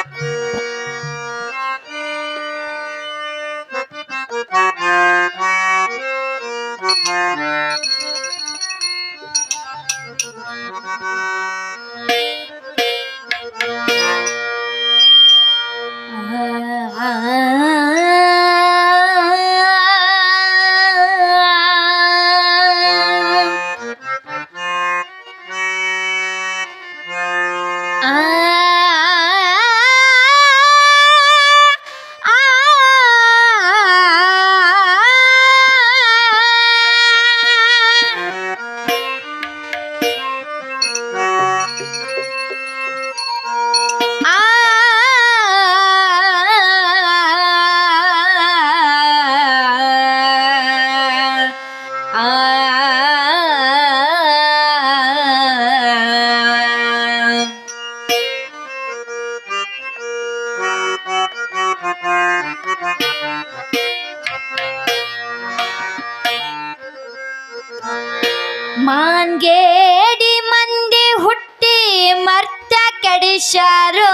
ಮಾನ್ಗೇಡಿ ಮಂದಿ ಹುಟ್ಟಿ ಮರ್ತ ಕಡಿಸ್ಯಾರೋ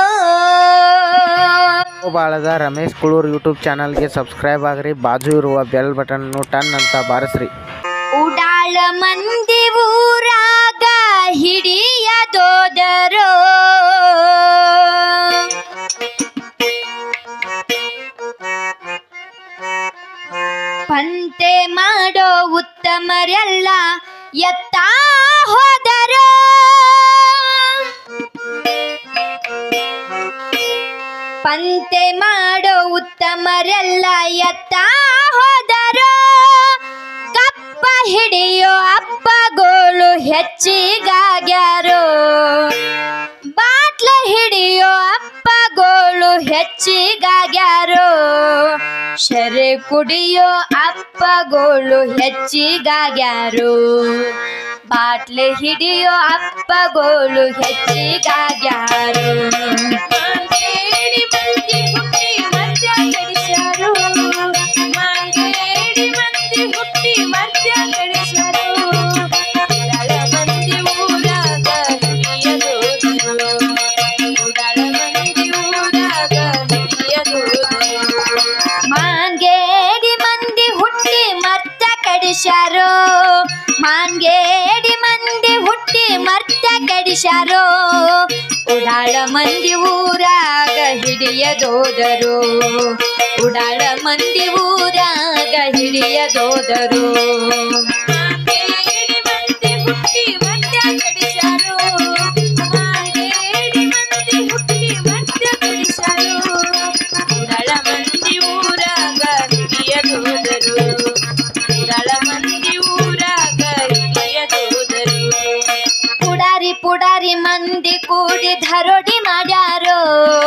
ಬಾಳದ ರಮೇಶ್ ಕುಳೂರ್ ಯೂಟ್ಯೂಬ್ ಚಾನಲ್ಗೆ ಸಬ್ಸ್ಕ್ರೈಬ್ ಆಗ್ರಿ ಬಾಜು ಇರುವ ಬೆಲ್ ಬಟನ್ ಟನ್ ಅಂತ ಬಾರಿಸ್ರಿ ಉಡಾಳ ಮಂದಿ ಊರಾಗ ಹಿಡಿಯದೋದರೋ ಪಂತೆ ಮಾಡೋ ಉತ್ತಮರೆಲ್ಲ ಎತ್ತ ಹೋದರೋ ಪಂತೆ ಮಾಡೋ ಉತ್ತಮರೆಲ್ಲ ಎತ್ತ ಹೋದರೋ ಕಪ್ಪ ಹಿಡಿಯೋ ಅಪ್ಪಗೋಳು ಹೆಚ್ಚಿಗಾಗ್ಯಾರೋ ಬಾಟ್ಲ ಹಿಡಿಯೋ ಅಪ್ಪಗೋಳು ಹೆಚ್ಚಿಗಾಗ್ಯಾರೋ ಶರೆ ಕುಡಿಯೋ ಅಪ್ಪಗೋಳು ಹೆಚ್ಚಿಗಾಗ್ಯಾರೋ ಬಾಟ್ಲೆ ಹಿಡಿಯೋ ಅಪ್ಪಗೋಳು ಹೆಚ್ಚಿಗಾಗ್ಯಾರೋ ಮಾಂಗೇಡಿ ಮಂದಿ ಹುಟ್ಟಿ ಮದ್ಯ ಕಡಿಸ್ಯಾರೋ ಮಾಂಗೇಡಿ ಮಂದಿ ಹುಟ್ಟಿ ಮದ್ಯ ಕಡಿಸ್ಯಾರೋ ಉಡಾಳ ಮಂದಿ ಊರಾಗ ಹಿಡಿಯದೋದರು ಉಡಾಳ ಮಂದಿ ಊರಾಗ ಹಿಡಿಯದೋದರು ಮಾಂಗೇಡಿ ಮಂದಿ ಹುಟ್ಟಿ ಮರ್ತ ಕಡಿಸ್ಯಾರೋ ಮಾಂಗೇಡಿ ಮಂದಿ ಹುಟ್ಟಿ ಮರ್ತ ಕಡಿಸ್ಯಾರೋ ಉಡಾಳ ಮಂದಿ ಊರಾಗ ಹಿಡಿಯದೋದರು ಉಡಾಳ ಮಂದಿ ಊರಾಗ ಹಿಡಿಯದೋದರು ಮಾಂಗೇಡಿ ಮಂದಿ ಹುಟ್ಟಿ ಮರ್ತ ಕಡಿಸ್ಯಾರೋ ಮಾಂಗೇಡಿ ಮಂದಿ ಹುಟ್ಟಿ ಮರ್ತ ಕಡಿಸ್ಯಾರೋ ಉಡಾಳ ಮಂದಿ ಊರಾಗ ಹಿಡಿಯದೋದರು ಉಡಾಳ ಮಂದಿ ಊರಾಗ ಹಿಡಿಯದೋದರು ಪುಡಾರಿ ಪುಡಾರಿ ಮಂದಿ ಕೂಡಿ ಧರೋಡಿ ಮಾಡ್ಯಾರೋ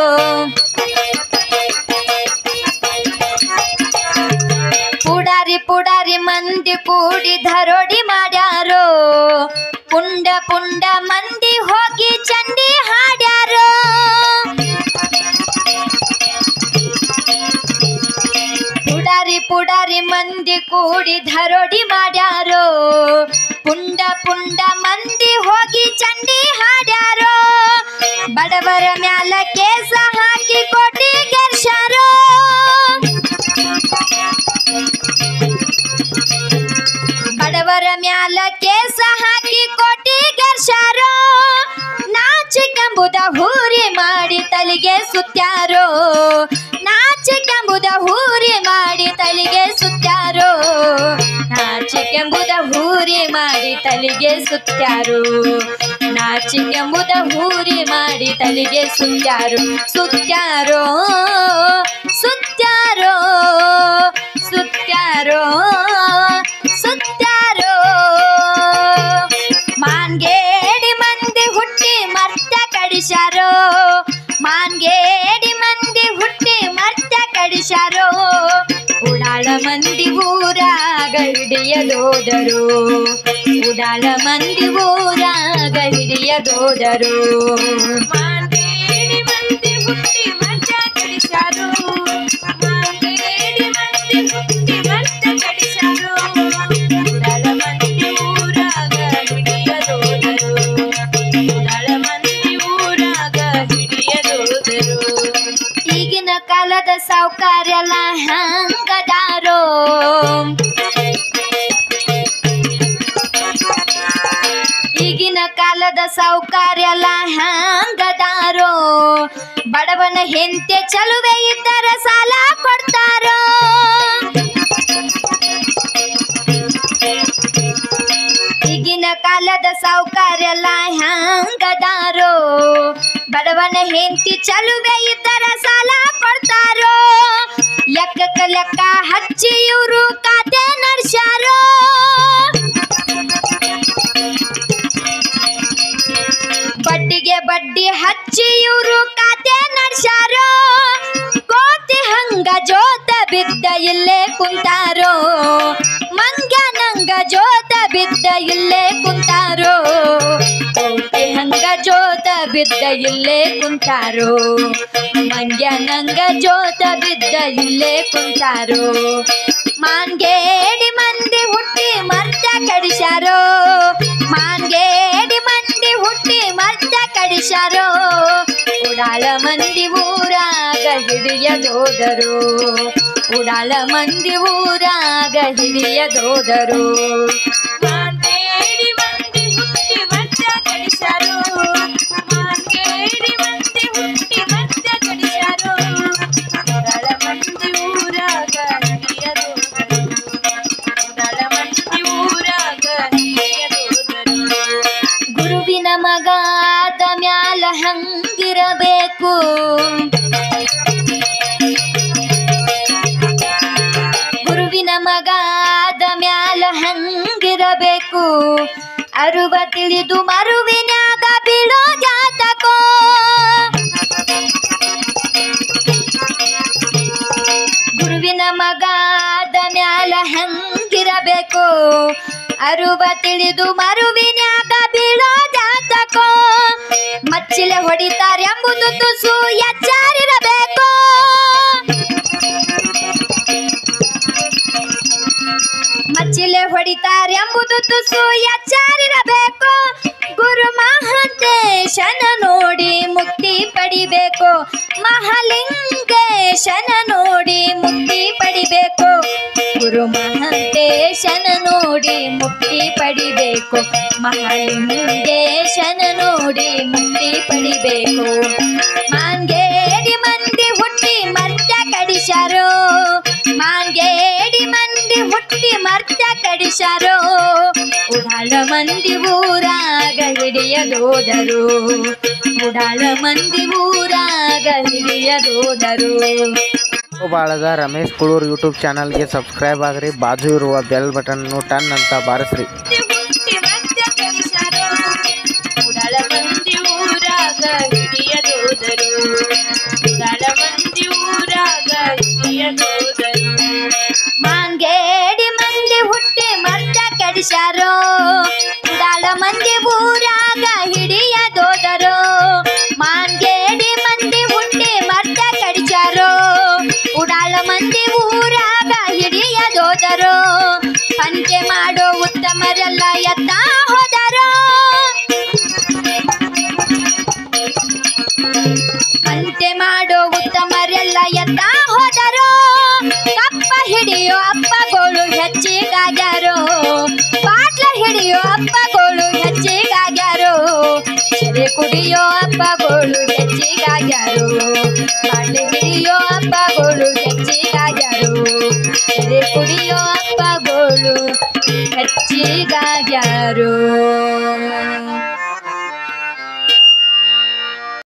ಪುಡಾರಿ ಪುಡಾರಿ ಮಂದಿ ಕೂಡಿ ಧರೋಡಿ ಮಾಡ್ಯಾರೋ ಪುಂಡ ಪುಂಡ ಮಂದಿ ಹೋಗಿ ಚಂಡಿ ಹಾಡ್ಯಾರೋ ಪುಡಾರಿ ಪುಡಾರಿ ಮಂದಿ ಕೂಡಿ ಧರೋಡಿ ಮಾಡ್ಯಾರೋ ಪುಂಡ ಪುಂಡ ಮಂದಿ ಹೋಗಿ ಚಂಡಿ ಹಾಡ್ಯಾರೋ ಬಡವರ ಮ್ಯಾಲ ಕೇಸ ಹಾಕಿ ಕೋಟಿ ಗೆರ್ಸಾರೋ ಬಡವರ ಮ್ಯಾಲ ಕೇಸ ಹಾಕಿ ಕೋಟಿ ಗೆರ್ಸಾರೋ ನಾಚಿಕೆಂಬುದ ಹೂರಿ ಮಾಡಿ ತಲೆಗೆ ಸುತ್ಯಾರೋ ನಾಚಿಕೆಂಬುದ ಹೂರಿ ಮಾಡಿ ತಲೆಗೆ ಸುತ್ಯಾರೋ ನಾಚಿಕೆಂಬುದ ಹೂರಿ ಮಾಡಿ ತಲೆಗೆ ಸುತ್ಯಾರೋ ನಾಚಿಕೆಂಬುದ ಹೂರಿ ಮಾಡಿ ತಲೆಗೆ ಸುತ್ಯಾರೋ ಸುತ್ಯಾರೋ ಸುತ್ಯಾರೋ ಸುತ್ಯಾರೋ ಸುತ್ಯಾರೋ ಮಾನ್ಗೇಡಿ ಮಂದಿ ಹುಟ್ಟಿ ಮರ್ತ ಕಡಿಸ್ಯಾರೋ ಮಾನ್ಗೇಡಿ ಮಂದಿ ಹುಟ್ಟಿ ಮರ್ತ ಕಡಿಸ್ಯಾರೋ ಉಡಾಳ ಮಂದಿ ಊರಾಗ ಹಿಡಿಯದೋದರು ಉಡಾಳ ಮಂದಿ ಊರಾಗ ಹಿಡಿಯದೋದರು ಮಾನ್ಗೇಡಿ ಮಂದಿ ಹುಟ್ಟಿ ಮರ್ತ ಕಡಿಸ್ಯಾರೋ ಮಾನ್ಗೇಡಿ ಮಂದಿ ಹುಟ್ಟಿ ಮರ್ತ ಕಡಿಸ್ಯಾರೋ ಉಡಾಳ ಮಂದಿ ಊರಾಗ ಹಿಡಿಯದೋದರು ಉಡಾಳ ಮಂದಿ ಊರಾಗ ಹಿಡಿಯದೋದರು ಕಾಲದ ಸಾವುಕಾರೆಲ್ಲ ಹಂಗದಾರೋ ಈಗಿನ ಕಾಲದ ಸಾವುಕಾರೆಲ್ಲ ಹಂಗದಾರೋ ಬಡವನ ಹೆಂತೆ ಚಲುವೆ ಇದ್ದರ ಸಾಲ ಕೊಡ್ತಾರೋ ಈಗಿನ ಕಾಲದ ಸಾವುಕಾರೆಲ್ಲ ಹ್ಯಾಂಗದಾರೋ ಬಡವನ ಹೆಂಡತಿ ಚಲುವೆ ಇದ್ದರ ಸಾಲ ಕೊಡ್ತಾರೋ ಲೆಕ್ಕಕ್ಕ ಲೆಕ್ಕ ಹಚ್ಚಿ ಇವರು ಖಾತೆ ನಡ್ಸ್ಯಾರೋ ಬಡ್ಡಿಗೆ ಬಡ್ಡಿ ಹಚ್ಚಿ ಇವರು ಖಾತೆ ನಡ್ಸ್ಯಾರೋ ಕೋತಿ ಹಂಗ ಜೋತ ಬಿದ್ದ ಇಲ್ಲೇ ಕುಂತಾರೋ ಮಂಗ್ಯ ನಂಗ ಜೋತ ಬಿದ್ದ ಇಲ್ಲೇ ಕುಂತಾರೋ ಕೋತಿ ಹಂಗ ಜೋತ ಬಿದ್ದ ಇಲ್ಲೇ ಕುಂತಾರೋ ಮಂಗ್ಯ ನಂಗ ಜೋತ ಬಿದ್ದ ಇಲ್ಲೇ ಕುಂತಾರೋ ಮಾನ್ಗೇಡಿ ಮಂದಿ ಹುಟ್ಟಿ ಮರ್ತ ಕಡಿಸ್ಯಾರೋ ಮಾನ್ಗೇಡಿ ಮಂದಿ ಹುಟ್ಟಿ ಮರ್ತ ಕಡಿಸ್ಯಾರೋ ಉಡಾಳ ಮಂದಿ ಊರಾಗ ಹಿಡಿಯದೋದರು ಉಡಾಳ ಮಂದಿ ಊರಾಗ ಹಿಡಿಯದೋದರು ಮಾಂಗೇಡಿ ಮಂದಿ ಹುಟ್ಟಿ ಮಧ್ಯ ಕಡಿಸ್ಯಾರೋ ಮಾಂಗೇಡಿ ಮಂದಿ ಹುಟ್ಟಿ ಮಧ್ಯ ಕಡಿಸ್ಯಾರೋ ಉಡಾಳ ಮಂದಿ ಊರಾಗ ಹಿಡಿಯದೋದರು ಉಡಾಳ ಮಂದಿ ಊರಾಗ ಹಿಡಿಯದೋದರು ಗುರುವಿನ ಮಗ ಆದ ಮ್ಯಾಲ ಹಂಗಿರಬೇಕು ಗುರುವಿನ ಮಗ ಆದ ಮ್ಯಾಲ ಹಂಗಿರಬೇಕು ಅರುವ ತಿಳಿದು ಮರುವಿನ್ಯಾಗ ಬೀಳೋ ಜಾತಕೋ ಗುರುವಿನ ಮಗ ಆದ ಮ್ಯಾಲ ಹಂಗಿರಬೇಕು ಅರುವ ತಿಳಿದು ಮರುವಿನ್ಯಾಗ ಬೀಳೋ ಜಾತಕೋ ಮಚ್ಚಿಲೆ ಹೊಡಿತಾರೆಂಬುದು ತುಸು ಎಚ್ಚಾರಿರಬೇಕು ಮಚ್ಚಿಲೆ ಹೊಡಿತಾರೆಂಬುದು ತುಸು ಎಚ್ಚಾರಿರಬೇಕು ಗುರು ಮಹಾಂತೇಶನ ನೋಡಿ ಮುಕ್ತಿ ಪಡಿಬೇಕು ಮಹಾಲಿಂಗೇಶನ ನೋಡಿ ಮುಕ್ತಿ ಪಡಿಬೇಕು ಗುರು ಮಹಾಂತೇಶನ ನೋಡಿ ಮುಕ್ತಿ ಪಡಿಬೇಕು ಮಹಾಲಿಂಗೇಶನ ನೋಡಿ ಮುಕ್ತಿ ಪಡಿಬೇಕು ಮಾಂಗೇಡಿ ಮಂದಿ ಹುಟ್ಟಿ ಮರ್ತ್ಯ ಕಡಿಸ್ಯಾರೋ ಮಾಂಗೇಡಿ ಮಂದಿ ಹುಟ್ಟಿ ಮರ್ತ್ಯ ಕಡಿಸ್ಯಾರೋ ಉಡಾಳ ಮಂದಿ ಊರಾಗ ಹಿಡಿಯದೋದರು ಉಡಾಳ ಮಂದಿ ಊರಾಗ ಹಿಡಿಯದೋದರು ಬಾಳಗ ರಮೇಶ್ ಕುಳೂರ್ ಯೂಟ್ಯೂಬ್ ಚಾನಲ್ಗೆ ಸಬ್ಸ್ಕ್ರೈಬ್ ಆಗ್ರಿ ಬಾಜು ಇರುವ ಬೆಲ್ ಬಟನ್ನು ಟನ್ ಅಂತ ಬಾರಿಸ್ರಿ ಹುಟ್ಟಿ ಮಧ್ಯ ಕಡಿಸ್ಯಾರೋ ಉಡಾಳ ಮಂದಿ ಊರಾಗ ಹಿಡಿಯದೋದರು ಉಡಾಳ ಮಂದಿ ಊರಾಗ ಹಿಡಿಯದೋದರು ಮಾಂಗೇಡಿ ಮಂದಿ ಹುಟ್ಟಿ ಮರ್ತ ಕಡಿಸ್ಯಾರೋ ಉಡಾಳ ಮಂದಿ ಊರಾಗ ಹಿಡಿಯದೋದರು ಮಾಂಗೇಡಿ ಮಂದಿ ಹುಟ್ಟಿ ಮರ್ತ ಕಡಿಸ್ಯಾರೋ ಉಡಾಳ ಮಂದಿ ಊರಾಗ ಹಿಡಿಯದೋದರು ಪಂಚೆ ಮಾಡೋ ಉತ್ತಮರೆಲ್ಲ ಎತ್ತ ಹೋದರು ಅಂತೆ ಮಾಡೋ ಉತ್ತಮರೆಲ್ಲ ಎತ್ತ ಹೋದರು ಕಪ್ಪ ಹಿಡಿಯೋ ಅಪ್ಪಗಳು ಹೆಚ್ಚಿಗಾಗ್ಯಾರೋ ಬಾಟ್ಲ ಹಿಡಿಯೋ ಅಪ್ಪಗಳು ಹೆಚ್ಚಿಗಾಗ್ಯಾರೋ ಸೆರೆ ಕುಡಿಯೋ ಅಪ್ಪಗಳು ಹೆಚ್ಚಿಗಾಗ್ಯಾರೋ ಬಾಟ್ಲೆ ಹಿಡಿಯೋ ಅಪ್ಪಗಳು ಹೆಚ್ಚಿಗಾಗ್ಯಾರೋ ಸೆರೆ ಕುಡಿಯೋ ಅಪ್ಪಗಳು ಹೆಚ್ಚಿಗಾಗ್ಯಾರೋ